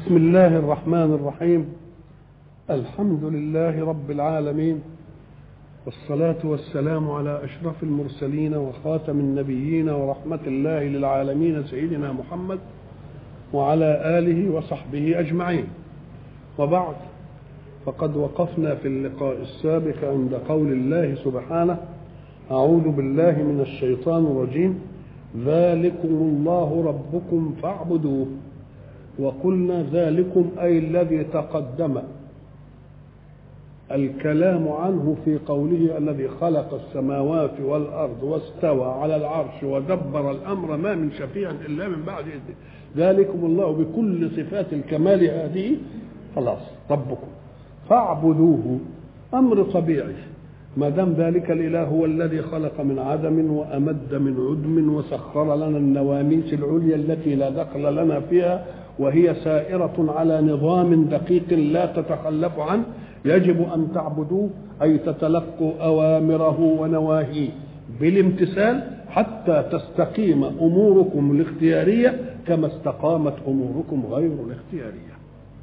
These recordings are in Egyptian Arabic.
بسم الله الرحمن الرحيم الحمد لله رب العالمين والصلاة والسلام على أشرف المرسلين وخاتم النبيين ورحمة الله للعالمين سيدنا محمد وعلى آله وصحبه أجمعين وبعد فقد وقفنا في اللقاء السابق عند قول الله سبحانه أعوذ بالله من الشيطان الرجيم ذلكم الله ربكم فاعبدوه وقلنا ذلكم أي الذي تقدم الكلام عنه في قوله الذي خلق السماوات والأرض واستوى على العرش ودبر الأمر ما من شفيع إلا من بعد إذنه ذلكم الله بكل صفات الكمال هذه خلاص ربكم فاعبدوه أمر طبيعي ما دام ذلك الاله هو الذي خلق من عدم وامد من عدم وسخر لنا النواميس العليا التي لا دخل لنا فيها وهي سائره على نظام دقيق لا تتخلف عنه يجب ان تعبدوه اي تتلقوا اوامره ونواهيه بالامتثال حتى تستقيم اموركم الاختياريه كما استقامت اموركم غير الاختياريه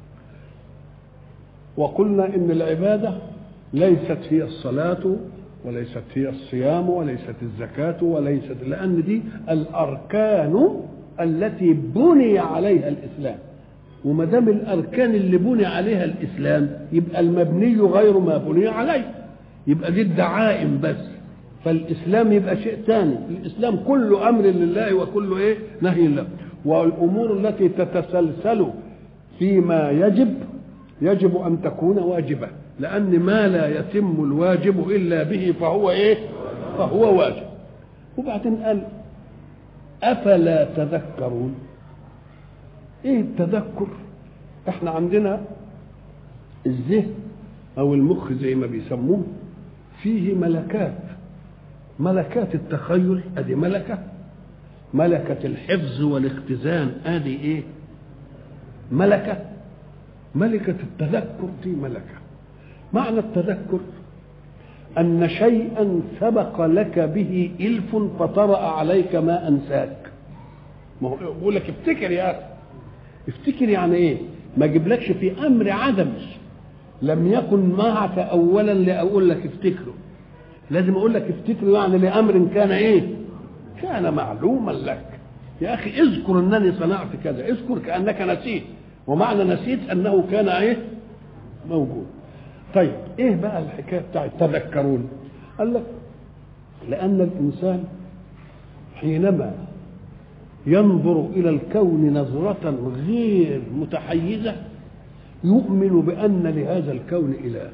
وقلنا ان العباده ليست هي الصلاة وليست هي الصيام وليست الزكاة وليست لأن دي الأركان التي بني عليها الإسلام وما دام الأركان اللي بني عليها الإسلام يبقى المبني غير ما بني عليه يبقى دي الدعائم بس فالإسلام يبقى شيء ثاني الإسلام كله أمر لله وكله إيه نهي الله والأمور التي تتسلسل فيما يجب يجب أن تكون واجبة لأن ما لا يتم الواجب إلا به فهو إيه؟ فهو واجب. وبعدين قال أفلا تذكرون؟ إيه التذكر؟ إحنا عندنا الذهن أو المخ زي ما بيسموه فيه ملكات ملكات التخيل أدي ملكة ملكة الحفظ والاختزان أدي إيه؟ ملكة ملكة التذكر دي ملكة معنى التذكر أن شيئا سبق لك به إلف فطرأ عليك ما أنساك ما هو يقول لك افتكر يا أخي افتكر يعني إيه ما أجيبلكش في أمر عدم لم يكن معك أولا لأقول لك افتكره لازم أقول لك افتكره يعني لأمر كان إيه كان معلوما لك يا أخي اذكر أنني صنعت كذا اذكر كأنك نسيت ومعنى نسيت أنه كان إيه موجود طيب ايه بقى الحكايه بتاعت تذكرون قال لك لان الانسان حينما ينظر الى الكون نظره غير متحيزه يؤمن بان لهذا الكون اله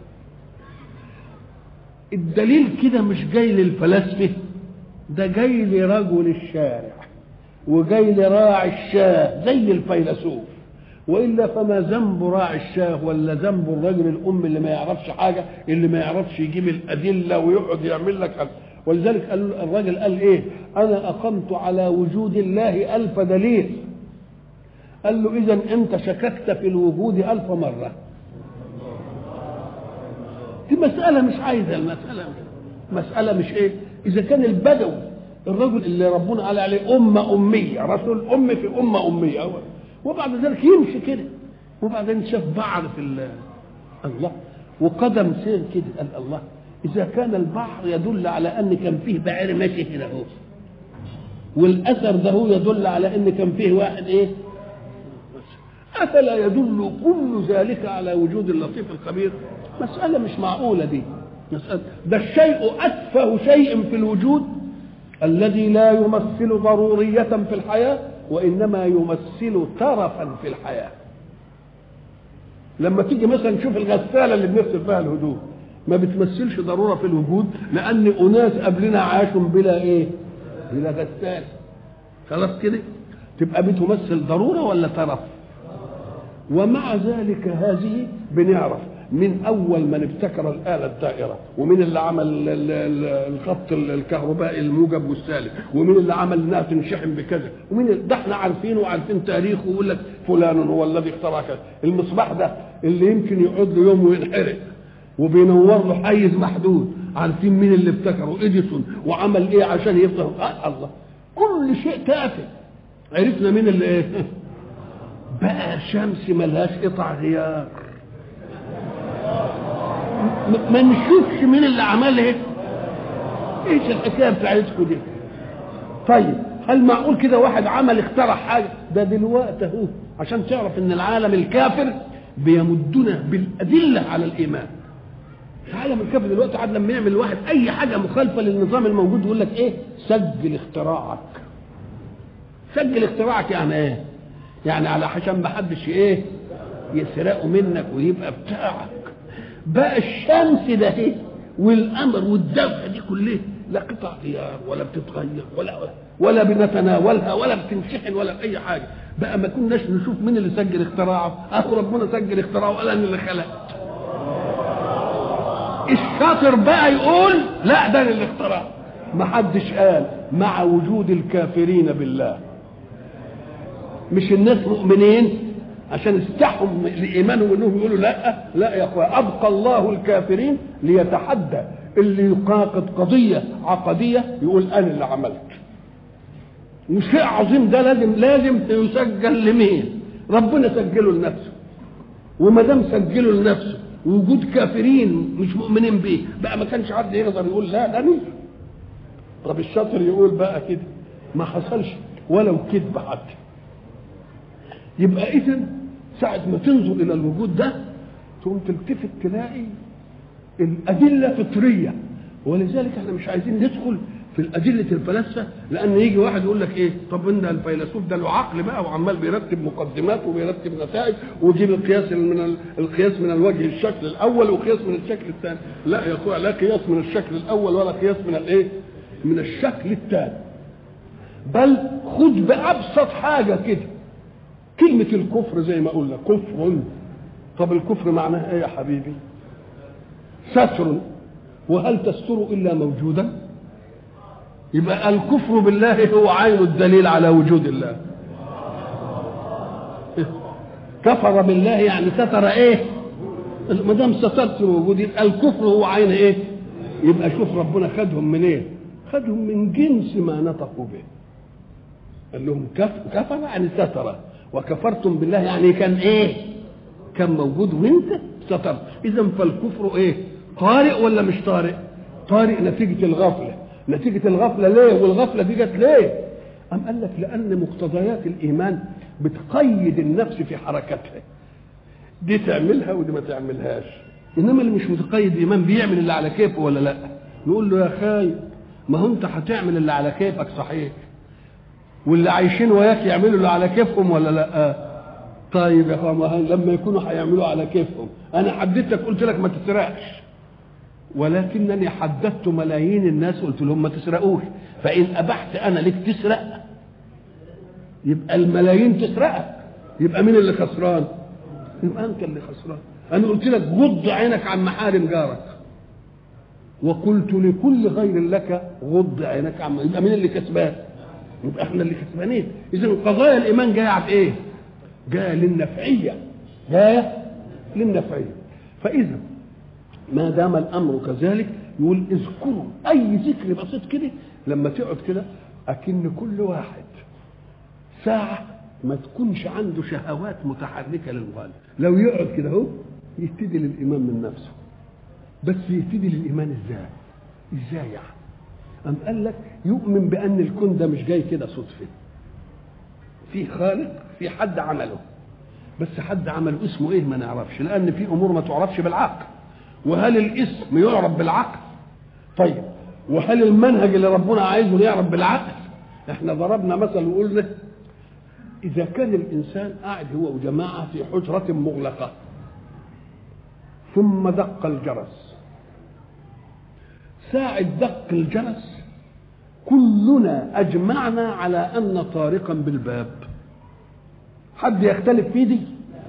الدليل كده مش جاي للفلاسفه ده جاي لرجل الشارع وجاي لراعي الشاه زي الفيلسوف والا فما ذنب راعي الشاه ولا ذنب الرجل الام اللي ما يعرفش حاجه اللي ما يعرفش يجيب الادله ويقعد يعمل لك ولذلك قال الراجل قال ايه انا اقمت على وجود الله الف دليل قال له اذا انت شككت في الوجود الف مره دي مساله مش عايزه المساله مساله مش ايه اذا كان البدوي الرجل اللي ربنا قال عليه امه اميه رسول ام في امه اميه أول. وبعد ذلك يمشي كده وبعدين شاف بعر في الله وقدم سير كده قال الله اذا كان البحر يدل على ان كان فيه بعير ماشي هنا اهو والاثر ده هو يدل على ان كان فيه واحد ايه افلا يدل كل ذلك على وجود اللطيف الخبير مساله مش معقوله دي مساله ده الشيء اتفه شيء في الوجود الذي لا يمثل ضروريه في الحياه وانما يمثل ترفا في الحياه لما تيجي مثلا تشوف الغساله اللي بنغسل فيها الهدوم ما بتمثلش ضروره في الوجود لان اناس قبلنا عاشوا بلا ايه بلا غسال خلاص كده تبقى بتمثل ضروره ولا ترف ومع ذلك هذه بنعرف من اول من ابتكر الاله الدائره ومن اللي عمل الخط الكهربائي الموجب والسالب ومن اللي عمل انها تنشحن بكذا ومن ده احنا عارفينه وعارفين تاريخه ويقول لك فلان هو الذي اخترع كذا المصباح ده اللي يمكن يقعد له يوم وينحرق وبينور له حيز محدود عارفين مين اللي ابتكره اديسون وعمل ايه عشان يفضل آه الله كل شيء تافه عرفنا مين اللي ايه بقى شمس ملهاش قطع غيار م- ما نشوفش مين اللي عملها ايش الحكايه بتاعتكم دي طيب هل معقول كده واحد عمل اخترع حاجه ده دلوقتي اهو عشان تعرف ان العالم الكافر بيمدنا بالادله على الايمان العالم الكافر دلوقتي عاد لما يعمل واحد اي حاجه مخالفه للنظام الموجود يقول لك ايه سجل اختراعك سجل اختراعك يعني ايه يعني على عشان ما حدش ايه يسرقه منك ويبقى بتاعك بقى الشمس ده ايه والقمر والدفع دي كلها لا قطع غيار ولا بتتغير ولا ولا بنتناولها ولا بتنشحن ولا اي حاجه بقى ما كناش نشوف مين اللي سجل اختراعه اهو ربنا سجل اختراعه وقال انا اللي خلقت الشاطر بقى يقول لا ده أنا اللي اخترعه ما حدش قال مع وجود الكافرين بالله مش الناس مؤمنين عشان استحوا لايمانهم انهم يقولوا لا لا يا اخويا ابقى الله الكافرين ليتحدى اللي يقاقد قضيه عقديه يقول انا اللي عملت وشيء عظيم ده لازم لازم يسجل لمين؟ ربنا سجله لنفسه وما دام سجله لنفسه وجود كافرين مش مؤمنين بيه بقى ما كانش حد يقدر يقول لا ده نزل طب الشاطر يقول بقى كده ما حصلش ولو كذب حتى يبقى اذا ساعة ما تنظر إلى الوجود ده تقوم تلتفت تلاقي الأدلة فطرية ولذلك احنا مش عايزين ندخل في الأدلة الفلاسفة لأن يجي واحد يقول لك إيه طب إن الفيلسوف ده له عقل بقى وعمال بيرتب مقدمات وبيرتب نتائج ويجيب القياس من ال- القياس من الوجه الشكل الأول وقياس من الشكل الثاني لا يا أخويا لا قياس من الشكل الأول ولا قياس من الإيه من الشكل الثاني بل خد بأبسط حاجة كده كلمة الكفر زي ما قلنا كفر طب الكفر معناه ايه يا حبيبي ستر وهل تستر الا موجودا يبقى الكفر بالله هو عين الدليل على وجود الله كفر بالله يعني ستر ايه ما دام سترت وجودي الكفر هو عين ايه يبقى شوف ربنا خدهم من ايه خدهم من جنس ما نطقوا به قال لهم كف كفر يعني ستر وكفرتم بالله يعني كان ايه كان موجود وانت سترت اذا فالكفر ايه طارئ ولا مش طارئ طارئ نتيجه الغفله نتيجه الغفله ليه والغفله دي جت ليه أم قال لك لأن مقتضيات الإيمان بتقيد النفس في حركتها دي تعملها ودي ما تعملهاش إنما اللي مش متقيد إيمان بيعمل اللي على كيفه ولا لا نقول له يا خاي ما هو أنت هتعمل اللي على كيفك صحيح واللي عايشين وياك يعملوا اللي على كيفهم ولا لا طيب يا اخوان لما يكونوا هيعملوا على كيفهم انا حددتك قلت لك ما تسرقش ولكنني حددت ملايين الناس قلت لهم ما تسرقوش فان ابحت انا لك تسرق يبقى الملايين تسرقك يبقى مين اللي خسران يبقى انت اللي خسران انا قلت لك غض عينك عن محارم جارك وقلت لكل غير لك غض عينك عن يبقى مين اللي كسبان يبقى احنا اللي كسبانين اذا قضايا الايمان جايه على ايه جايه للنفعيه جايه للنفعيه فاذا ما دام الامر كذلك يقول اذكروا اي ذكر بسيط كده لما تقعد كده اكن كل واحد ساعه ما تكونش عنده شهوات متحركه للغالب لو يقعد كده اهو يهتدي للايمان من نفسه بس يهتدي للايمان ازاي ازاي يعني أم قال لك يؤمن بأن الكون ده مش جاي كده صدفة في خالق في حد عمله بس حد عمله اسمه ايه ما نعرفش لأن في أمور ما تعرفش بالعقل وهل الاسم يعرف بالعقل طيب وهل المنهج اللي ربنا عايزه يعرف بالعقل احنا ضربنا مثل وقلنا إذا كان الإنسان قاعد هو وجماعة في حجرة مغلقة ثم دق الجرس ساعة دق الجرس كلنا أجمعنا على أن طارقا بالباب حد يختلف في دي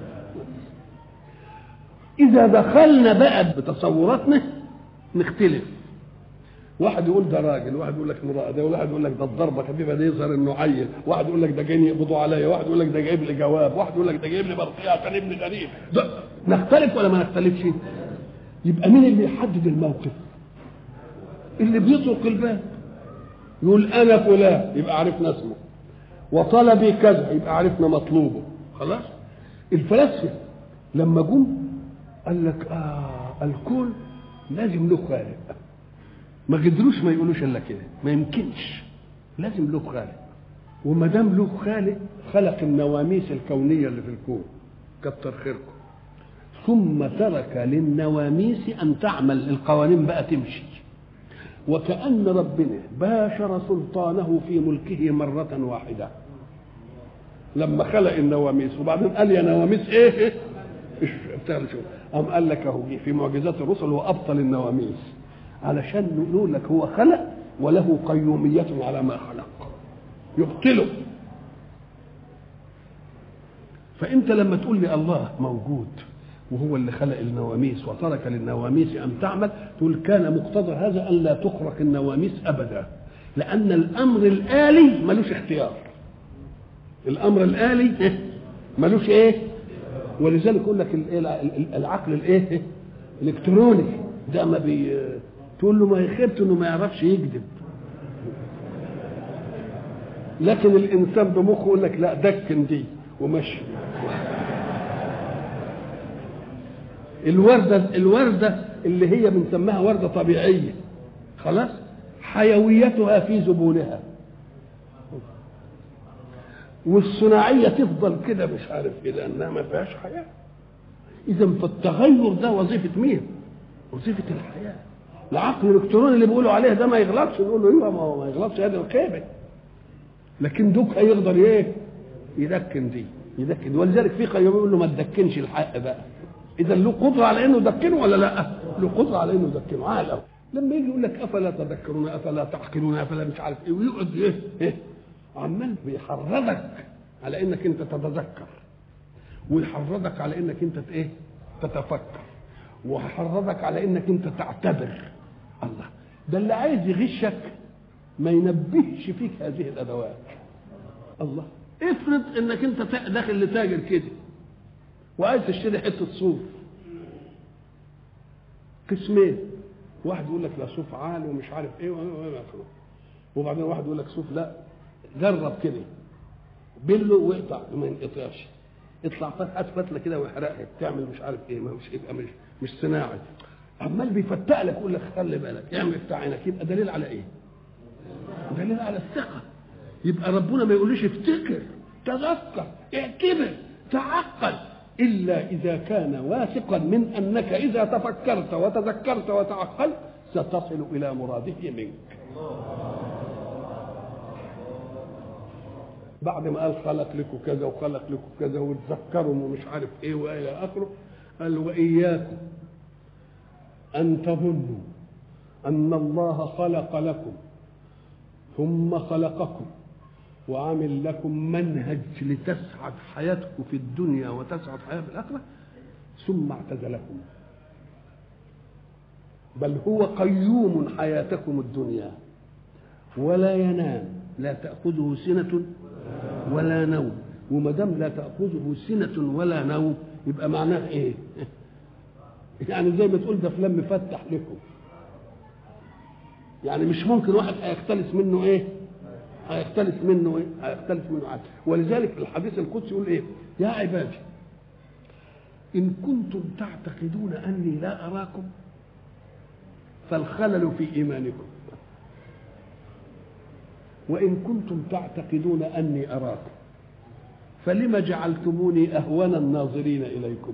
إذا دخلنا بقى بتصوراتنا نختلف واحد يقول ده راجل واحد يقول لك امرأة ده واحد يقول لك ده الضربة خفيفة ده يظهر انه عيل واحد يقول لك ده جايين يقبضوا عليا واحد يقول لك ده جايب لي جواب واحد يقول لك ده جايب لي برقية عشان ابني غريب ده نختلف ولا ما نختلفش يبقى مين اللي يحدد الموقف اللي بيطرق الباب يقول انا فلان يبقى عرفنا اسمه وطلبي كذا يبقى عرفنا مطلوبه خلاص الفلاسفه لما جم قال لك اه الكون لازم له خالق ما قدروش ما يقولوش الا كده ما يمكنش لازم له خالق وما دام له خالق خلق النواميس الكونيه اللي في الكون كتر خيركم ثم ترك للنواميس ان تعمل القوانين بقى تمشي وكأن ربنا باشر سلطانه في ملكه مرة واحدة لما خلق النواميس وبعدين قال يا نواميس ايه اشتغل شو قام قال لك اهو في معجزات الرسل هو ابطل النواميس علشان نقول لك هو خلق وله قيومية على ما خلق يبطله فانت لما تقول لي الله موجود وهو اللي خلق النواميس وترك للنواميس ان تعمل تقول كان مقتضى هذا ان لا تخرق النواميس ابدا لان الامر الالي ملوش اختيار الامر الالي ملوش ايه ولذلك يقول لك العقل الايه الالكتروني ده ما بي تقول له ما يخبت انه ما يعرفش يكذب لكن الانسان بمخه يقول لك لا دكن دي ومشي الورده الورده اللي هي بنسميها ورده طبيعيه خلاص حيويتها في زبونها والصناعيه تفضل كده مش عارف ايه لانها ما فيهاش حياه اذا فالتغير ده وظيفه مين وظيفه الحياه العقل الالكتروني اللي بيقولوا عليه ده ما يغلطش نقول له ايوه ما هو ما يغلطش هذه الخيبه لكن دوك هيقدر ايه يدكن دي يدكن ولذلك في قيوم يقول له ما تدكنش الحق بقى اذا له قدره على انه يدكنه ولا لا له قدره على انه يدكنه عالم لما يجي يقول لك افلا تذكرون افلا تعقلون افلا مش عارف ايه ويقعد ايه, إيه؟ عمال بيحرضك على انك انت تتذكر ويحرضك على انك انت ايه تتفكر ويحرضك على انك انت تعتبر الله ده اللي عايز يغشك ما ينبهش فيك هذه الادوات الله افرض انك انت داخل لتاجر كده وعايز تشتري حته صوف قسمين واحد يقول لك لا صوف عالي ومش عارف ايه والى اخره وبعدين واحد يقول لك صوف لا جرب كده بله واقطع ما ينقطعش اطلع هات فتله كده واحرقها تعمل مش عارف ايه ما مش يبقى مش مش صناعي عمال بيفتق لك يقول لك خلي بالك اعمل افتح عينك يبقى دليل على ايه؟ دليل على الثقه يبقى ربنا ما يقوليش افتكر تذكر اعتبر تعقل إلا إذا كان واثقا من أنك إذا تفكرت وتذكرت وتعقلت ستصل إلى مراده منك بعد ما قال خلق لكم كذا وخلق لكم كذا وتذكروا ومش عارف ايه والى اخره قال واياكم ان تظنوا ان الله خلق لكم ثم خلقكم وعامل لكم منهج لتسعد حياتكم في الدنيا وتسعد حياه في الاخره ثم اعتزلكم بل هو قيوم حياتكم الدنيا ولا ينام لا تاخذه سنه ولا نوم وما دام لا تاخذه سنه ولا نوم يبقى معناه ايه يعني زي ما تقول ده فلان مفتح لكم يعني مش ممكن واحد هيختلس منه ايه هيختلف منه ايه؟ هيختلف منه عدل ولذلك الحديث القدسي يقول ايه؟ يا عبادي إن كنتم تعتقدون أني لا أراكم فالخلل في إيمانكم وإن كنتم تعتقدون أني أراكم فلم جعلتموني أهون الناظرين إليكم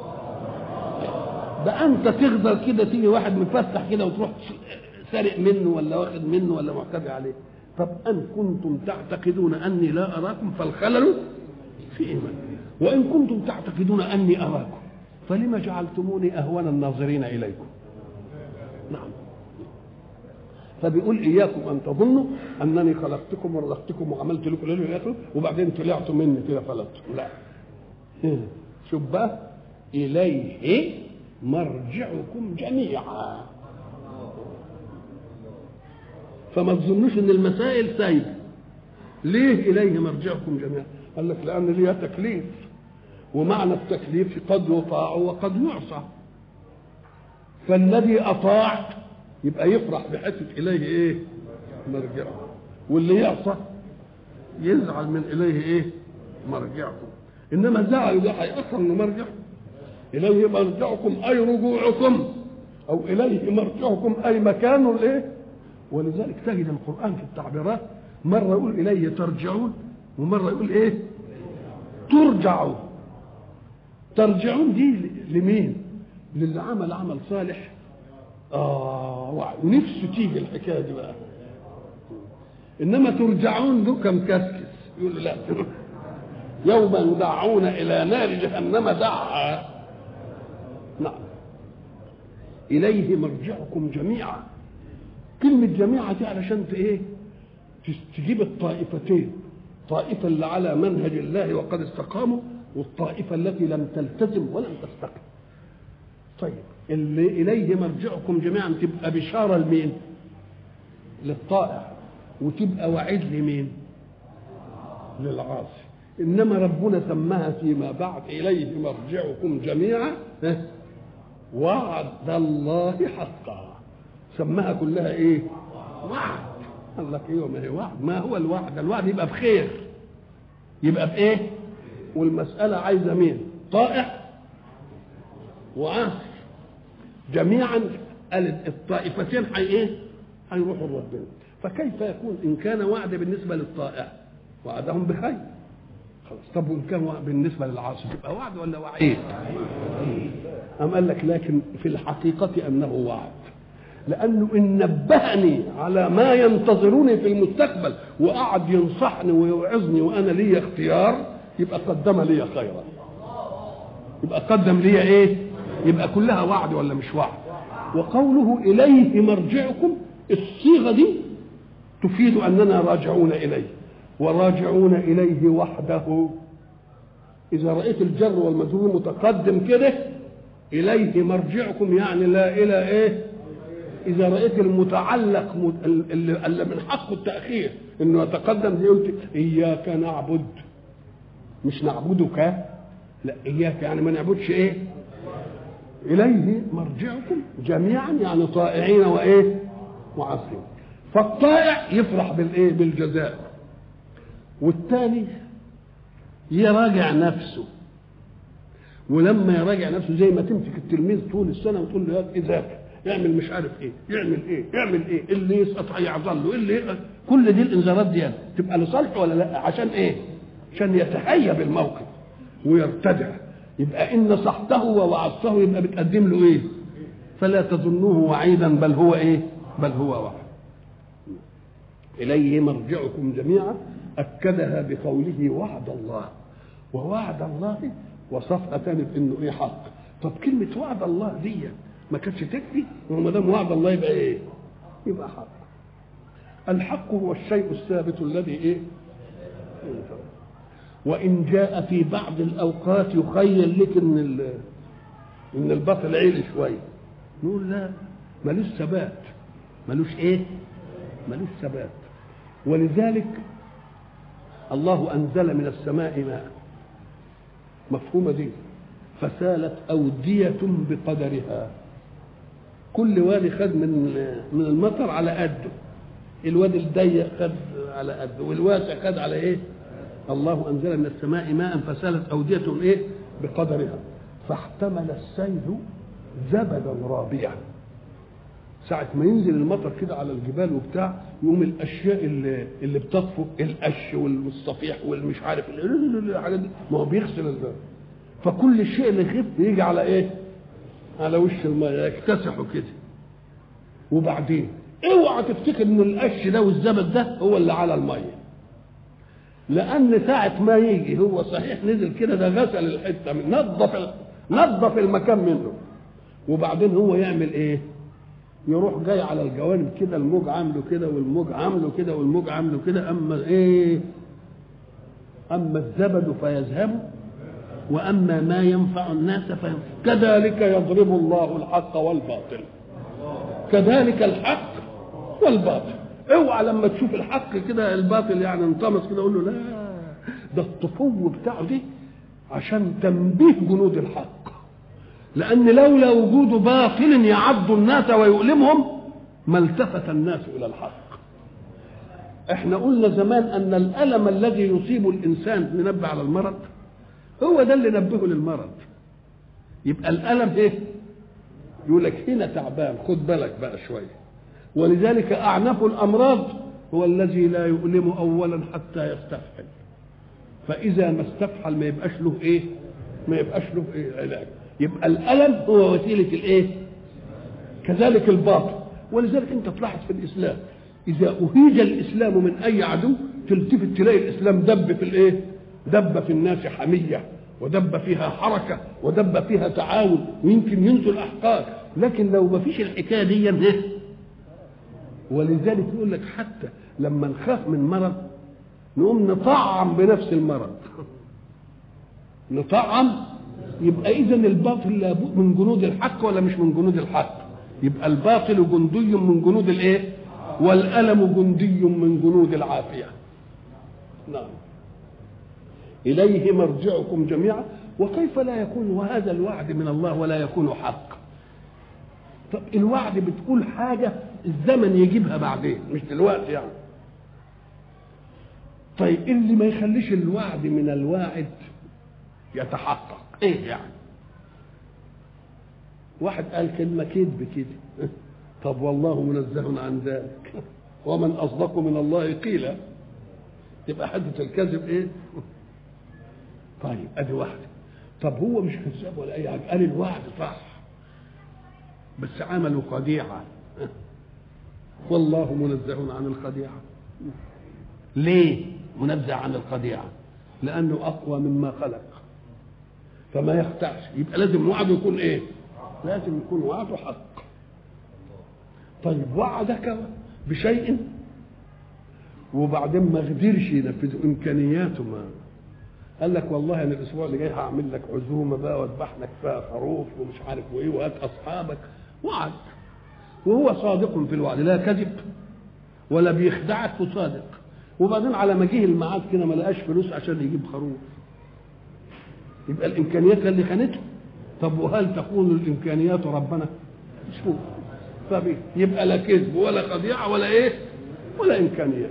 ده أنت تقدر كده تيجي واحد مفتح كده وتروح سارق منه ولا واخد منه ولا معتدي عليه طب أن كنتم تعتقدون أني لا أراكم فالخلل في إيمان وإن كنتم تعتقدون أني أراكم فلم جعلتموني أهون الناظرين إليكم نعم فبيقول إياكم أن تظنوا أنني خلقتكم ورزقتكم وعملت لكم ليل والآخر وبعدين طلعتوا مني كده فلتوا لا شوف بقى إليه مرجعكم جميعا فما تظنوش ان المسائل سايبه ليه اليه مرجعكم جميعا قال لك لان ليها تكليف ومعنى التكليف قد يطاع وقد يعصى فالذي اطاع يبقى يفرح بحته اليه ايه مرجعه واللي يعصى يزعل من اليه ايه مرجعكم انما زعلوا ده هيأخر انه مرجع اليه مرجعكم اي رجوعكم او اليه مرجعكم اي مكان الايه ولذلك تجد القران في التعبيرات مره يقول اليه ترجعون ومره يقول ايه ترجعوا ترجعون دي لمين للي عمل عمل صالح اه ونفسه تيجي الحكايه دي بقى انما ترجعون له كم كسكس يقول لا يوم يدعون الى نار جهنم دعا نعم اليه مرجعكم جميعا كلمة جميعا دي علشان ايه تجيب الطائفتين طائفة اللي على منهج الله وقد استقاموا والطائفة التي لم تلتزم ولم تستقم طيب اللي إليه مرجعكم جميعا تبقى بشارة لمين للطائع وتبقى وعيد لمين للعاصي إنما ربنا سماها فيما بعد إليه مرجعكم جميعا وعد الله حقا سماها كلها ايه وعد قال لك ايوه ما هي وعد ما هو الوعد الوعد يبقى بخير يبقى بايه والمسألة عايزة مين طائع وعاصي جميعا الطائفتين حي ايه هيروحوا لربنا فكيف يكون ان كان وعد بالنسبة للطائع وعدهم بخير خلاص طب وان كان بالنسبة للعاصي تبقى وعد ولا وعيد أم قال لك لكن في الحقيقة أنه وعد لانه ان نبهني على ما ينتظروني في المستقبل وقعد ينصحني ويوعظني وانا لي اختيار يبقى قدم لي خيرا يبقى قدم لي ايه يبقى كلها وعد ولا مش وعد وقوله اليه مرجعكم الصيغه دي تفيد اننا راجعون اليه وراجعون اليه وحده اذا رايت الجر والمجرور متقدم كده اليه مرجعكم يعني لا الى ايه اذا رايت المتعلق اللي, اللي من حقه التاخير انه يتقدم زي قلت اياك نعبد مش نعبدك لا اياك يعني ما نعبدش ايه اليه مرجعكم جميعا يعني طائعين وايه وعاصين فالطائع يفرح بالايه بالجزاء والثاني يراجع نفسه ولما يراجع نفسه زي ما تمسك التلميذ طول السنه وتقول له يا ذاكر يعمل مش عارف ايه يعمل ايه يعمل ايه اللي يسقط هيعضل له اللي يقف. كل دي الانذارات دي تبقى لصالحه ولا لا عشان ايه عشان يتهيب الموقف ويرتدع يبقى ان نصحته ووعظته يبقى بتقدم له ايه فلا تظنوه وعيدا بل هو ايه بل هو وعد اليه مرجعكم جميعا اكدها بقوله وعد الله ووعد الله وصفها تاني بانه ايه حق طب كلمه وعد الله دي ما كانتش تكفي وما دام وعد الله يبقى ايه يبقى حق الحق هو الشيء الثابت الذي ايه وان جاء في بعض الاوقات يخيل لك ان ان الباطل عيل شويه نقول لا ملوش ثبات ملوش ايه ملوش ثبات ولذلك الله انزل من السماء ماء مفهومه دي فسالت اوديه بقدرها كل وادي خد من من المطر على قده الوادي الضيق خد على قده والواسع خد على ايه الله انزل من السماء ماء فسالت اوديه ايه بقدرها فاحتمل السيل زبدا رابيا ساعة ما ينزل المطر كده على الجبال وبتاع يقوم الأشياء اللي, اللي بتطفو القش والصفيح والمش عارف الحاجات دي ما هو بيغسل الباب فكل شيء اللي يخف يجي على إيه؟ على وش المية يكتسحوا كده وبعدين اوعى تفتكر ان القش ده والزبد ده هو اللي على الميه لان ساعه ما يجي هو صحيح نزل كده ده غسل الحته من نظف نظف المكان منه وبعدين هو يعمل ايه يروح جاي على الجوانب كده الموج عامله كده والموج عامله كده والموج عامله كده اما ايه اما الزبد فيذهب واما ما ينفع الناس فينفع كذلك يضرب الله الحق والباطل كذلك الحق والباطل اوعى لما تشوف الحق كده الباطل يعني انطمس كده اقول له لا ده الطفو بتاعه دي عشان تنبيه جنود الحق لان لولا وجود باطل يعض الناس ويؤلمهم ما التفت الناس الى الحق احنا قلنا زمان ان الالم الذي يصيب الانسان ننبه على المرض هو ده اللي نبهه للمرض يبقى الالم ايه يقول لك هنا تعبان خد بالك بقى شويه ولذلك اعنف الامراض هو الذي لا يؤلم اولا حتى يستفحل فاذا ما استفحل ما يبقاش له ايه ما يبقاش له إيه علاج يبقى الالم هو وسيله الايه كذلك الباطل ولذلك انت تلاحظ في الاسلام اذا اهيج الاسلام من اي عدو تلتفت تلاقي الاسلام دب في الايه دب في الناس حميه ودب فيها حركه ودب فيها تعاون ويمكن ينسوا الاحقاد لكن لو ما فيش الحكايه دي إيه؟ ولذلك يقول لك حتى لما نخاف من مرض نقوم نطعم بنفس المرض نطعم يبقى اذا الباطل لابد من جنود الحق ولا مش من جنود الحق يبقى الباطل جندي من جنود الايه والالم جندي من جنود العافيه نعم اليه مرجعكم جميعا وكيف لا يكون وهذا الوعد من الله ولا يكون حق طب الوعد بتقول حاجه الزمن يجيبها بعدين مش دلوقتي يعني طيب اللي ما يخليش الوعد من الواعد يتحقق ايه يعني واحد قال كلمه كذب كده طب والله منزه عن ذلك ومن اصدق من الله قيلا يبقى حدث الكذب ايه طيب ادي واحده طب هو مش كذاب ولا اي حاجه قال الوعد صح بس عملوا خديعه والله منزه عن الخديعه ليه منزه عن الخديعه لانه اقوى مما خلق فما يخدعش يبقى لازم وعده يكون ايه لازم يكون وعده حق طيب وعدك بشيء وبعدين ما قدرش ينفذه امكانياته ما قال لك والله انا الاسبوع اللي جاي هعمل لك عزومه بقى واذبح لك فيها خروف ومش عارف وايه وهات اصحابك وعد وهو صادق في الوعد لا كذب ولا بيخدعك وصادق وبعدين على ما جه الميعاد كده ما لقاش فلوس عشان يجيب خروف يبقى الامكانيات اللي خانته طب وهل تكون الامكانيات ربنا مش ممكن فبي يبقى لا كذب ولا خديعه ولا ايه ولا امكانيات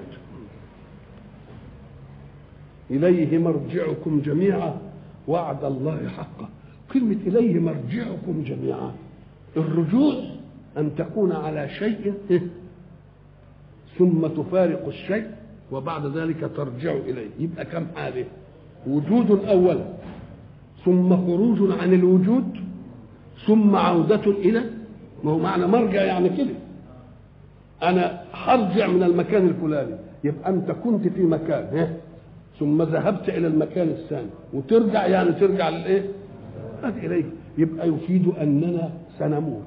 اليه مرجعكم جميعا وعد الله حقا كلمه اليه مرجعكم جميعا الرجوع ان تكون على شيء ثم تفارق الشيء وبعد ذلك ترجع اليه يبقى كم حاله وجود اولا ثم خروج عن الوجود ثم عودة إلى ما هو معنى مرجع يعني كده أنا هرجع من المكان الفلاني يبقى أنت كنت في مكان ها ثم ذهبت إلى المكان الثاني وترجع يعني ترجع للإيه؟ هذا إليه يبقى يفيد أننا سنموت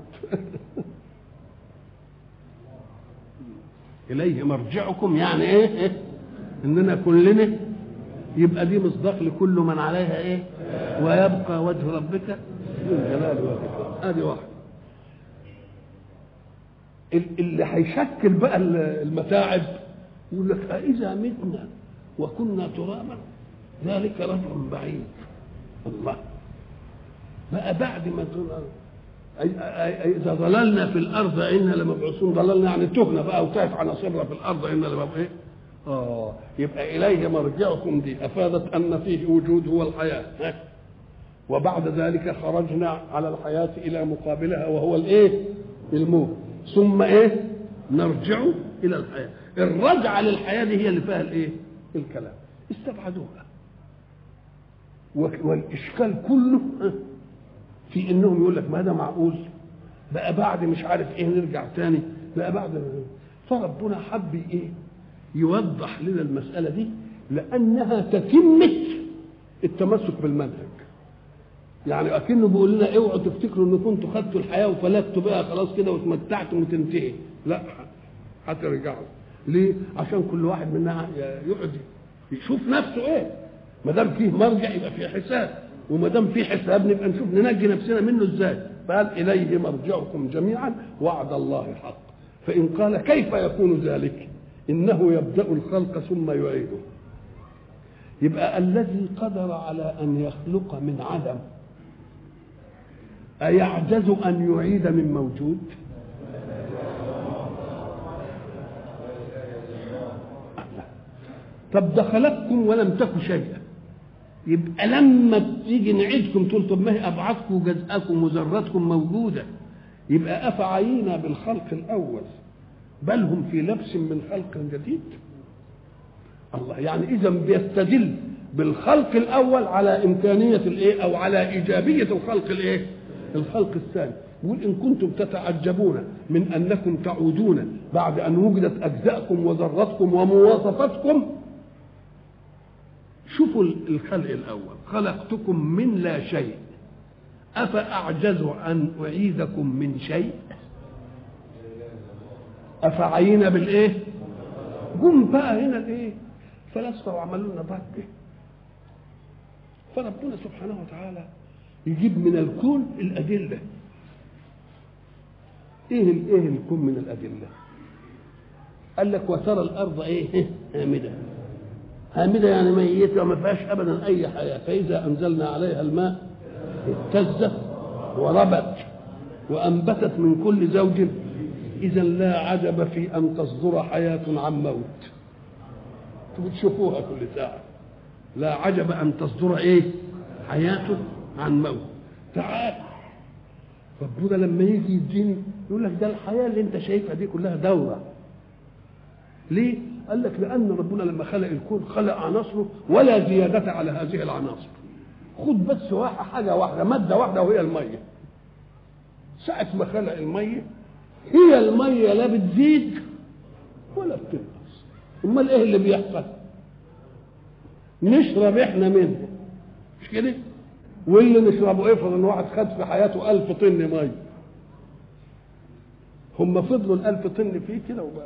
إليه مرجعكم يعني إيه؟ إيه؟ إننا كلنا يبقى دي مصداق لكل من عليها ايه ويبقى وجه ربك ذو الجلال والاكرام ادي واحد اللي هيشكل بقى المتاعب يقول لك أإذا متنا وكنا ترابا ذلك رجع بعيد الله بقى بعد ما إذا ضللنا في الأرض إنا لمبعوثون ضللنا يعني تهنا بقى وتعف عناصرنا في الأرض إنا لمبعوثون إيه؟ آه يبقى إليه مرجعكم دي أفادت أن فيه وجود هو الحياة وبعد ذلك خرجنا على الحياة إلى مقابلها وهو الإيه؟ الموت ثم إيه؟ نرجع إلى الحياة الرجعة للحياة دي هي اللي فيها الإيه؟ الكلام استبعدوها والإشكال كله في إنهم يقول لك ما ده معقول بقى بعد مش عارف إيه نرجع تاني بقى بعد فربنا حب إيه؟ يوضح لنا المسألة دي لأنها تتمة التمسك بالمنهج يعني أكنه بيقول لنا اوعوا تفتكروا ان كنتوا خدتوا الحياة وفلتوا بقى خلاص كده وتمتعتوا وتنتهي لا هترجعوا ليه؟ عشان كل واحد منا يقعد يشوف نفسه ايه ما دام فيه مرجع يبقى فيه حساب وما دام فيه حساب نبقى نشوف ننجي نفسنا منه ازاي فقال اليه مرجعكم جميعا وعد الله حق فان قال كيف يكون ذلك انه يبدا الخلق ثم يعيده يبقى الذي قدر على ان يخلق من عدم ايعجز ان يعيد من موجود طب ده خلقكم ولم تكن شيئا يبقى لما تيجي نعيدكم تقول طب ما هي ابعادكم وجزءكم وذراتكم موجوده يبقى افعينا بالخلق الاول بل هم في لبس من خلق جديد الله يعني اذا بيستدل بالخلق الاول على امكانيه الايه او على ايجابيه الخلق الايه الخلق الثاني يقول ان كنتم تتعجبون من انكم تعودون بعد ان وجدت اجزاءكم وذراتكم ومواصفاتكم شوفوا الخلق الاول خلقتكم من لا شيء افاعجز ان اعيدكم من شيء افعينا بالايه جم بقى هنا الايه فلاسفه وعملوا لنا ضجه فربنا سبحانه وتعالى يجيب من الكون الادله ايه ايه الكون من الادله قال لك وترى الارض ايه هامده هامده يعني ميته وما فيهاش ابدا اي حياه فاذا انزلنا عليها الماء اهتزت وربت وانبتت من كل زوج اذا لا عجب في ان تصدر حياه عن موت بتشوفوها كل ساعه لا عجب ان تصدر ايه حياه عن موت تعال ربنا لما يجي يديني يقول لك ده الحياه اللي انت شايفها دي كلها دوره ليه قال لك لان ربنا لما خلق الكون خلق عناصره ولا زياده على هذه العناصر خد بس واحد حاجه واحده ماده واحده وهي الميه ساعه ما خلق الميه هي الميه لا بتزيد ولا بتنقص امال ايه اللي بيحصل نشرب احنا منه مش كده واللي نشربه افرض ان واحد خد في حياته ألف طن ميه هم فضلوا الألف طن فيه كده وبقى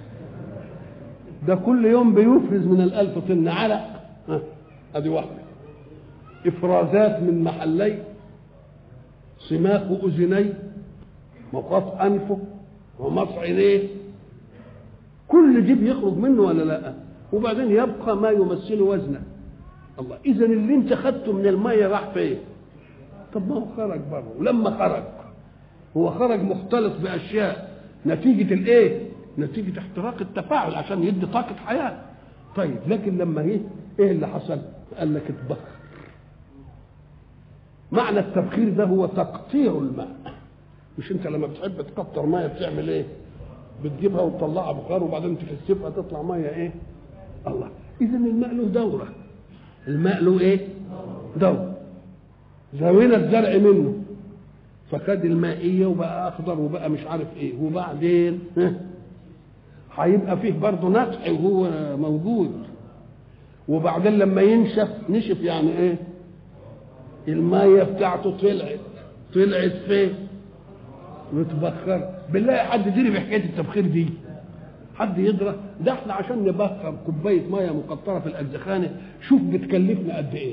ده كل يوم بيفرز من الألف طن علق ها ادي واحده افرازات من محلي سماك اذني مقاط انفه ومص عينيه كل دي بيخرج منه ولا لا وبعدين يبقى ما يمثل وزنه الله اذا اللي انت خدته من الميه راح فين طب ما هو خرج بره ولما خرج هو خرج مختلط باشياء نتيجه الايه نتيجه احتراق التفاعل عشان يدي طاقه حياه طيب لكن لما ايه ايه اللي حصل قال لك اتبخر معنى التبخير ده هو تقطير الماء مش انت لما بتحب تكتر ميه بتعمل ايه بتجيبها وتطلعها بخار وبعدين تكثفها تطلع ميه ايه الله اذا الماء له دوره الماء له ايه دوره زاوينا الزرع منه فخد المائيه وبقى اخضر وبقى مش عارف ايه وبعدين هيبقى فيه برضه نفع وهو موجود وبعدين لما ينشف نشف يعني ايه المية بتاعته طلعت طلعت فين متبخرة بالله حد يدري بحكاية التبخير دي حد يدرى ده احنا عشان نبخر كوباية مية مقطرة في الأجزخانة شوف بتكلفنا قد ايه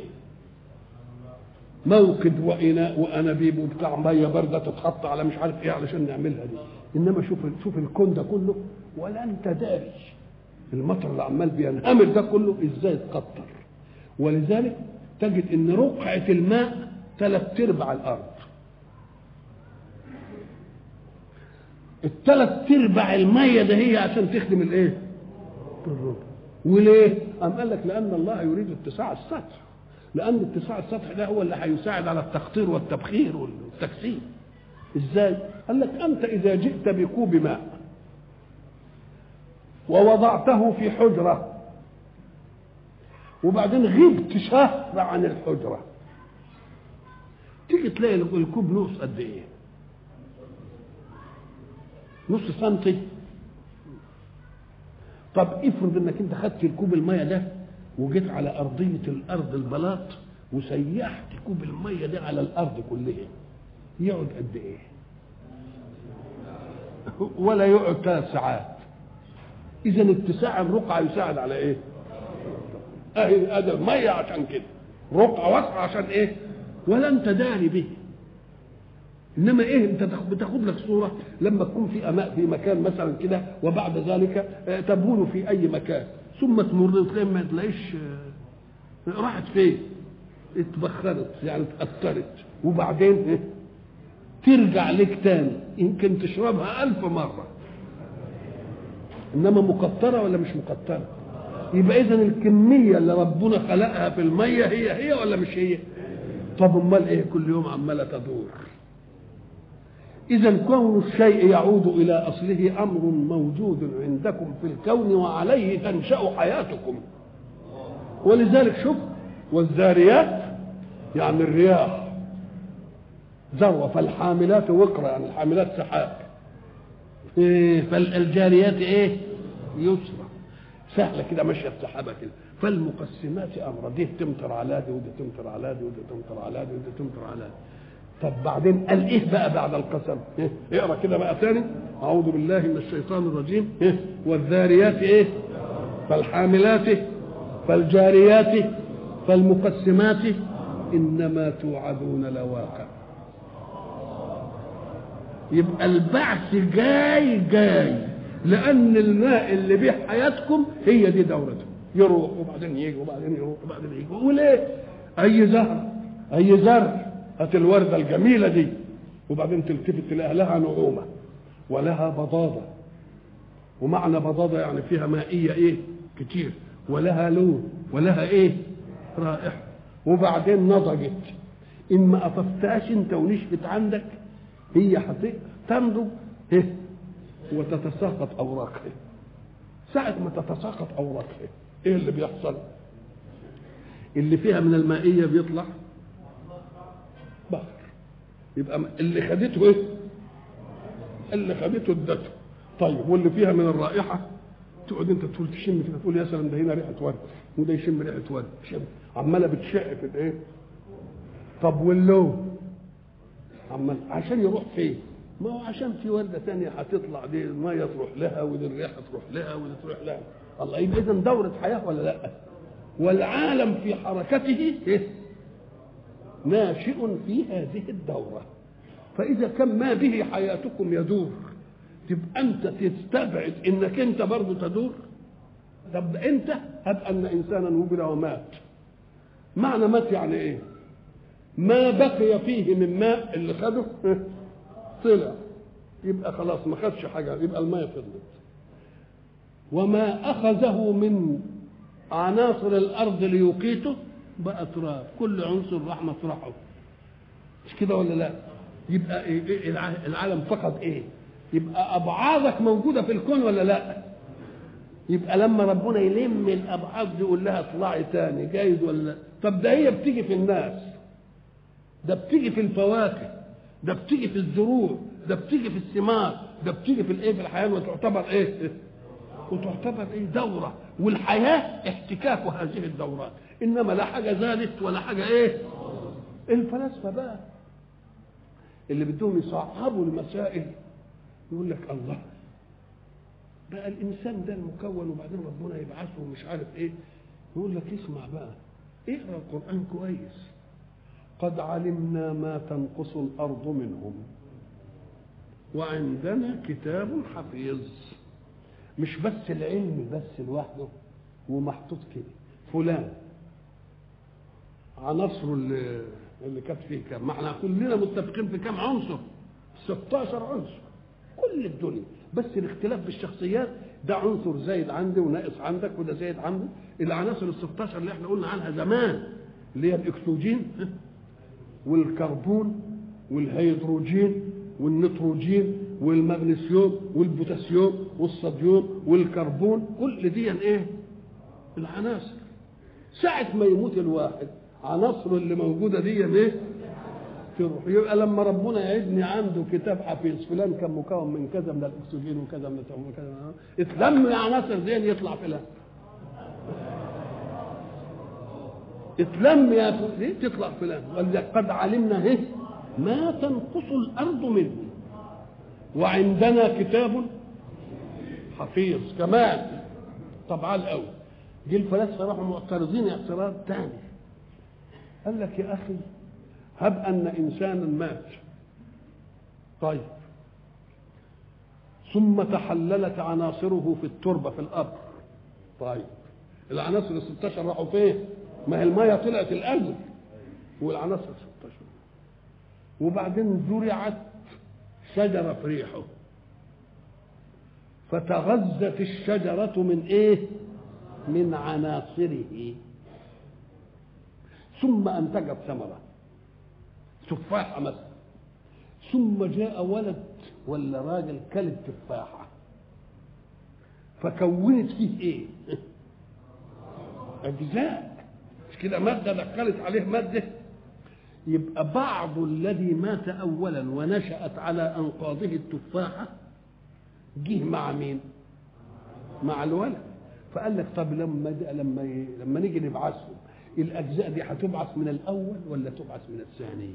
موقد وإناء وأنابيب وبتاع مية باردة تتحط على مش عارف ايه علشان نعملها دي إنما شوف شوف الكون ده كله ولا أنت داري المطر اللي عمال بينهمر ده كله ازاي اتقطر ولذلك تجد ان رقعة الماء ثلاث ارباع الارض الثلاث ارباع الميه ده هي عشان تخدم الايه الربع وليه ام قال لك لان الله يريد اتساع السطح لان اتساع السطح ده هو اللي هيساعد على التقطير والتبخير والتكثيف ازاي قال لك انت اذا جئت بكوب ماء ووضعته في حجره وبعدين غبت شهر عن الحجرة تيجي تلاقي الكوب نص قد ايه نص سنتي طب افرض انك انت خدت الكوب المية ده وجيت على ارضية الارض البلاط وسيحت كوب المية ده على الارض كلها يقعد قد ايه ولا يقعد ثلاث ساعات اذا اتساع الرقعة يساعد على ايه اهي ادي الميه عشان كده رقعه واسعه عشان ايه ولا انت داري به انما ايه انت بتاخد لك صوره لما تكون في أماء في مكان مثلا كده وبعد ذلك تبول في اي مكان ثم تمر تلاقي ما تلاقيش راحت فين اتبخرت يعني اتأثرت وبعدين إيه؟ ترجع لك تاني يمكن تشربها ألف مرة إنما مقطرة ولا مش مقطرة يبقى اذا الكميه اللي ربنا خلقها في الميه هي هي ولا مش هي طب امال ايه كل يوم عماله تدور اذا كون الشيء يعود الى اصله امر موجود عندكم في الكون وعليه تنشا حياتكم ولذلك شوف والذاريات يعني الرياح ذروه فالحاملات وقرا يعني الحاملات سحاب إيه فالجاريات ايه يسرى سهله كده ماشيه السحابه كده فالمقسمات امرا دي تمطر على دي ودي تمطر على دي ودي تمطر على دي ودي تمطر على دي طب بعدين قال ايه بقى بعد القسم إيه؟ اقرا كده بقى تاني اعوذ بالله من الشيطان الرجيم إيه؟ والذاريات ايه فالحاملات فالجاريات فالمقسمات انما توعدون لواقع يبقى البعث جاي جاي لان الماء اللي بيه حياتكم هي دي دورته يروح وبعدين يجي وبعدين يروح وبعدين يجي وليه اي زهر اي زرع هات الورده الجميله دي وبعدين تلتفت تلاقي لها نعومه ولها بضاضه ومعنى بضاضه يعني فيها مائيه ايه كتير ولها لون ولها ايه رائحه وبعدين نضجت ان ما قطفتهاش انت ونشفت عندك هي تنضج إيه؟ وتتساقط اوراقها ساعة ما تتساقط اوراقها ايه اللي بيحصل؟ اللي فيها من المائية بيطلع بحر يبقى اللي خدته ايه؟ اللي خدته ادته طيب واللي فيها من الرائحة تقعد انت تقول تشم كده تقول يا سلام ده هنا ريحة ورد وده يشم ريحة ورد شم عمالة بتشع في الايه؟ طب واللون عمال عشان يروح فين؟ ما هو عشان في ورده ثانيه هتطلع دي الميه تروح لها ودي الريحه تروح لها ودي تروح لها الله يبقى اذا دوره حياه ولا لا؟ والعالم في حركته إيه؟ ناشئ في هذه الدوره فاذا كان ما به حياتكم يدور تبقى انت تستبعد انك انت برضه تدور طب انت هب ان انسانا وجد ومات معنى مات يعني ايه؟ ما بقي فيه من ماء اللي خده طلع يبقى خلاص ما خدش حاجه يبقى الماء فضلت وما اخذه من عناصر الارض ليقيته بقى تراب كل عنصر راح مطرحه مش كده ولا لا يبقى إيه العالم فقد ايه يبقى ابعاضك موجوده في الكون ولا لا يبقى لما ربنا يلم الابعاد دي يقول لها اطلعي تاني جايز ولا طب ده هي بتيجي في الناس ده بتيجي في الفواكه ده بتيجي في الزروع ده بتيجي في الثمار ده بتيجي في الايه في الحياه وتعتبر ايه وتعتبر ايه دوره والحياه احتكاك هذه الدورات انما لا حاجه زادت ولا حاجه ايه الفلاسفه بقى اللي بدهم يصعبوا المسائل يقول لك الله بقى الانسان ده المكون وبعدين ربنا يبعثه ومش عارف ايه يقول لك اسمع بقى اقرا القران كويس قد علمنا ما تنقص الارض منهم وعندنا كتاب حفيظ مش بس العلم بس لوحده ومحطوط كده فلان عناصره اللي اللي كانت فيه كام ما احنا كلنا متفقين في كام عنصر 16 عنصر كل الدنيا بس الاختلاف بالشخصيات ده عنصر زايد عندي وناقص عندك وده زايد عندي العناصر ال 16 اللي احنا قلنا عنها زمان اللي هي الاكسجين والكربون والهيدروجين والنيتروجين والمغنيسيوم والبوتاسيوم والصوديوم والكربون كل دي ايه العناصر ساعة ما يموت الواحد عناصره اللي موجودة دي ايه تروح يبقى لما ربنا يعدني عنده كتاب حفيظ فلان كان مكون من كذا من الاكسجين وكذا من كذا اتلم العناصر دي يطلع فلان اتلم يا فلان تطلع فلان قد علمنا ايه ما تنقص الارض منه وعندنا كتاب حفيظ كمان طبعا الاول جه الفلاسفه راحوا معترضين اعتراض ثاني قال لك يا اخي هب ان انسانا مات طيب ثم تحللت عناصره في التربه في القبر طيب العناصر ال 16 راحوا فين؟ ما هي الميه طلعت الاول والعناصر 16 وبعدين زرعت شجره في ريحه فتغذت الشجره من ايه؟ من عناصره ثم انتجت ثمره تفاحه مثلا ثم جاء ولد ولا راجل كل التفاحه فكونت فيه ايه اجزاء مش كده ماده دخلت عليه ماده يبقى بعض الذي مات اولا ونشات على انقاضه التفاحه جه مع مين مع الولد فقال لك طب لما لما لما نيجي نبعثهم الاجزاء دي هتبعث من الاول ولا تبعث من الثاني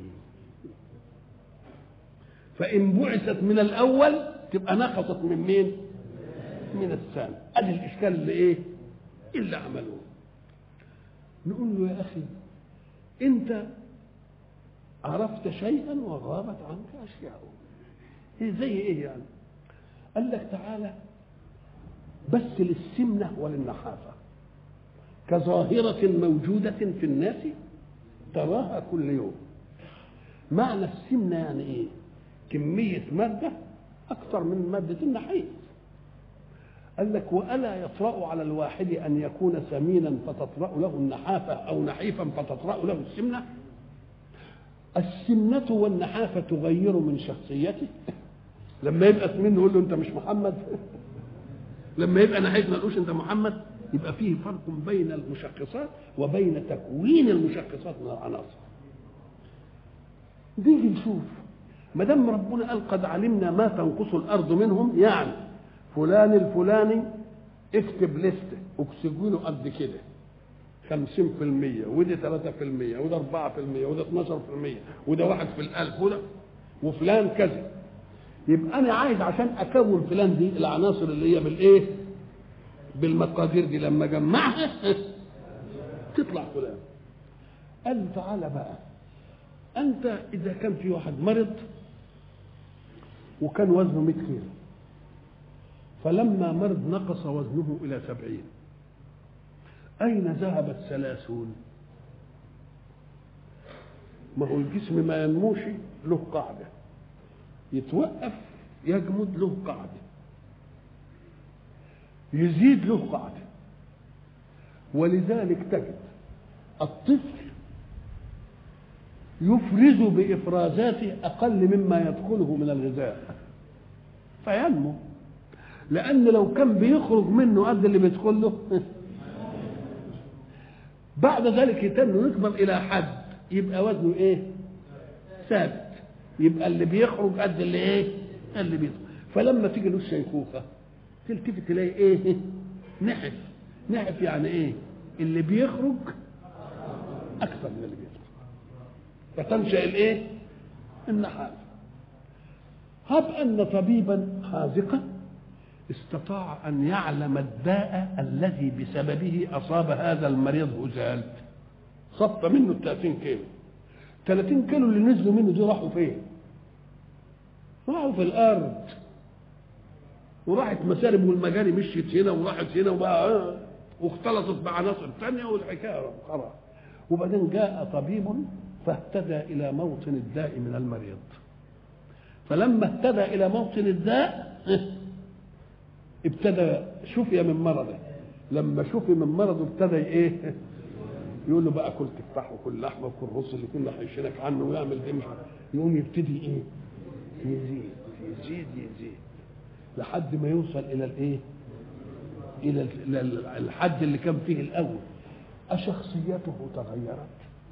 فان بعثت من الاول تبقى نقصت من مين من الثاني ادي الاشكال اللي ايه اللي عملوه نقول له يا اخي انت عرفت شيئا وغابت عنك اشياء إيه زي ايه يعني قال لك تعالى بس للسمنه وللنحافه كظاهره موجوده في الناس تراها كل يوم معنى السمنه يعني ايه كميه ماده اكثر من ماده النحيف قال لك والا يطرا على الواحد ان يكون سمينا فتطرا له النحافه او نحيفا فتطرا له السمنه السمنه والنحافه تغير من شخصيته لما يبقى سمين نقول له انت مش محمد لما يبقى نحيف ما نقولش انت محمد يبقى فيه فرق بين المشخصات وبين تكوين المشخصات من العناصر نيجي نشوف ما دام ربنا قال قد علمنا ما تنقص الارض منهم يعني فلان الفلاني اكتب لسته اكسجينه قد كده 50% ودي 3% وده 4% وده 12% وده واحد في الألف وده وفلان كذا يبقى أنا عايز عشان أكون فلان دي العناصر اللي هي بالإيه؟ بالمقادير دي لما أجمعها تطلع فلان قال له تعالى بقى أنت إذا كان في واحد مرض وكان وزنه 100 كيلو فلما مرض نقص وزنه إلى سبعين أين ذهبت ثلاثون ما هو الجسم ما ينموش له قاعدة يتوقف يجمد له قاعدة يزيد له قاعدة ولذلك تجد الطفل يفرز بإفرازاته أقل مما يدخله من الغذاء فينمو لأن لو كان بيخرج منه قد اللي بيدخل له بعد ذلك يتم يكبر إلى حد يبقى وزنه إيه؟ ثابت يبقى اللي بيخرج قد اللي إيه؟ اللي بيدخل فلما تيجي له الشيخوخة تلتفت تلاقي إيه؟ نحف نحف يعني إيه؟ اللي بيخرج أكثر من اللي بيدخل فتنشأ الإيه؟ النحاف هب أن طبيبا حاذقا استطاع أن يعلم الداء الذي بسببه أصاب هذا المريض هزال صف منه ال 30 كيلو 30 كيلو اللي نزلوا منه دي راحوا فين؟ راحوا في الأرض وراحت مسارب والمجاري مشيت هنا وراحت هنا وبقى واختلطت بعناصر ثانية والحكاية خلاص وبعدين جاء طبيب فاهتدى إلى موطن الداء من المريض فلما اهتدى إلى موطن الداء ابتدى شفي من مرضه لما شفي من مرضه ابتدى ايه يقول له بقى كل تفاح وكل لحمه وكل رز اللي كنا حيشينك عنه ويعمل دي مش يقوم يبتدي ايه يزيد يزيد يزيد لحد ما يوصل الى الايه الى الحد اللي كان فيه الاول أشخصيته تغيرت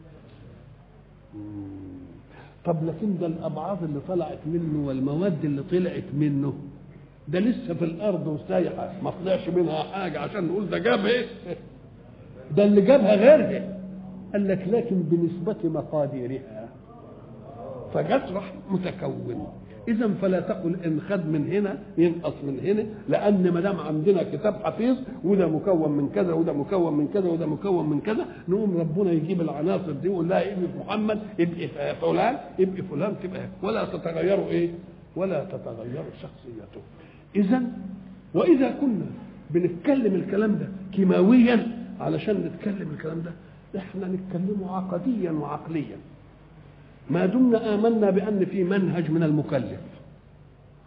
طب لكن ده الأبعاض اللي طلعت منه والمواد اللي طلعت منه ده لسه في الارض وسايحه ما طلعش منها حاجه عشان نقول ده جاب ايه ده اللي جابها غيرها قال لك لكن بنسبه مقاديرها فجت راح متكون اذا فلا تقل ان خد من هنا ينقص من هنا لان ما دام عندنا كتاب حفيظ وده مكون من كذا وده مكون من كذا وده مكون من كذا نقوم ربنا يجيب العناصر دي ويقول لها ابن محمد ابقي فلان ابقي فلان تبقى ولا تتغيروا ايه ولا تتغير شخصيته اذا واذا كنا بنتكلم الكلام ده كيماويا علشان نتكلم الكلام ده احنا نتكلمه عقديا وعقليا ما دمنا امنا بان في منهج من المكلف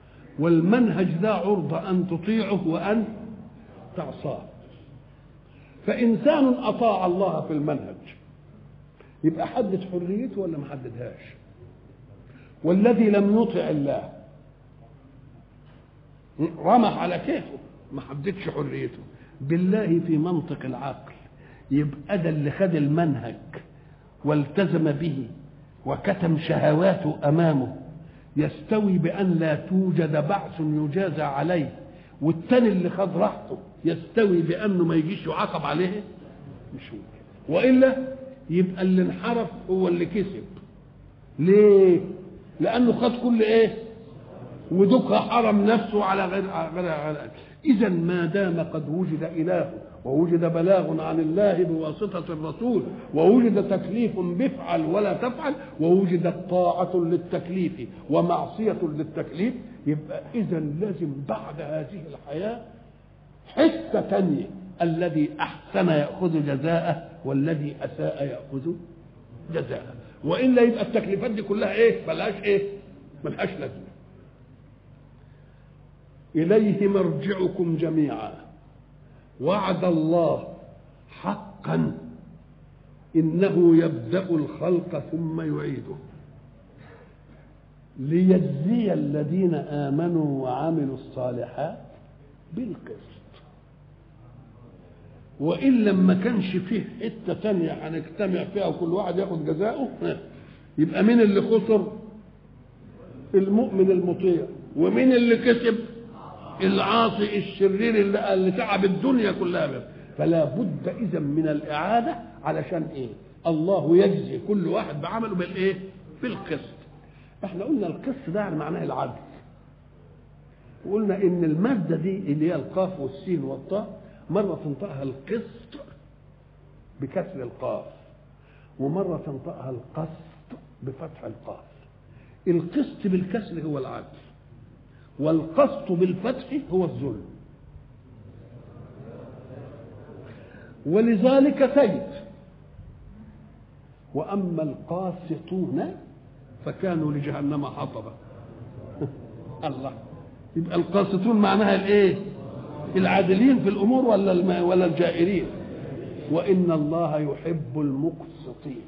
والمنهج ده عرضة أن تطيعه وأن تعصاه فإنسان أطاع الله في المنهج يبقى حدد حريته ولا ما حددهاش والذي لم يطع الله رمح على كيفه ما حددش حريته بالله في منطق العقل يبقى ده اللي خد المنهج والتزم به وكتم شهواته امامه يستوي بان لا توجد بعث يجازى عليه والتاني اللي خد راحته يستوي بانه ما يجيش يعاقب عليه مش ممكن والا يبقى اللي انحرف هو اللي كسب ليه لانه خد كل ايه ودك حرم نفسه على غير غير غير اذا ما دام قد وجد اله ووجد بلاغ عن الله بواسطة الرسول ووجد تكليف بفعل ولا تفعل ووجدت طاعة للتكليف ومعصية للتكليف يبقى إذا لازم بعد هذه الحياة حتة تانية الذي أحسن يأخذ جزاءه والذي أساء يأخذ جزاءه وإلا يبقى التكليفات دي كلها إيه ملهاش إيه ملهاش لازمة إليه مرجعكم جميعا وعد الله حقا انه يبدا الخلق ثم يعيده ليجزي الذين امنوا وعملوا الصالحات بالقسط وان لما كانش فيه حته تانية هنجتمع فيها وكل واحد ياخد جزاؤه يبقى مين اللي خسر المؤمن المطيع ومين اللي كسب العاصي الشرير اللي, اللي تعب الدنيا كلها به فلا بد اذا من الاعاده علشان ايه الله يجزي كل واحد بعمله بالايه بالقسط احنا قلنا القسط ده يعني معناه العدل وقلنا ان الماده دي اللي هي القاف والسين والطاء مره تنطقها القسط بكسر القاف ومره تنطقها القسط بفتح القاف القسط بالكسر هو العدل والقسط بالفتح هو الظلم ولذلك سيد واما القاسطون فكانوا لجهنم حطبا الله يبقى القاسطون معناها الايه العادلين في الامور ولا الم... ولا الجائرين وان الله يحب المقسطين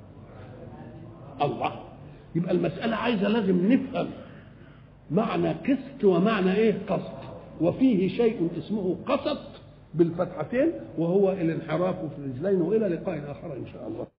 الله يبقى المساله عايزه لازم نفهم معنى قسط ومعنى ايه قسط وفيه شيء اسمه قسط بالفتحتين وهو الانحراف في الرجلين والى لقاء اخر ان شاء الله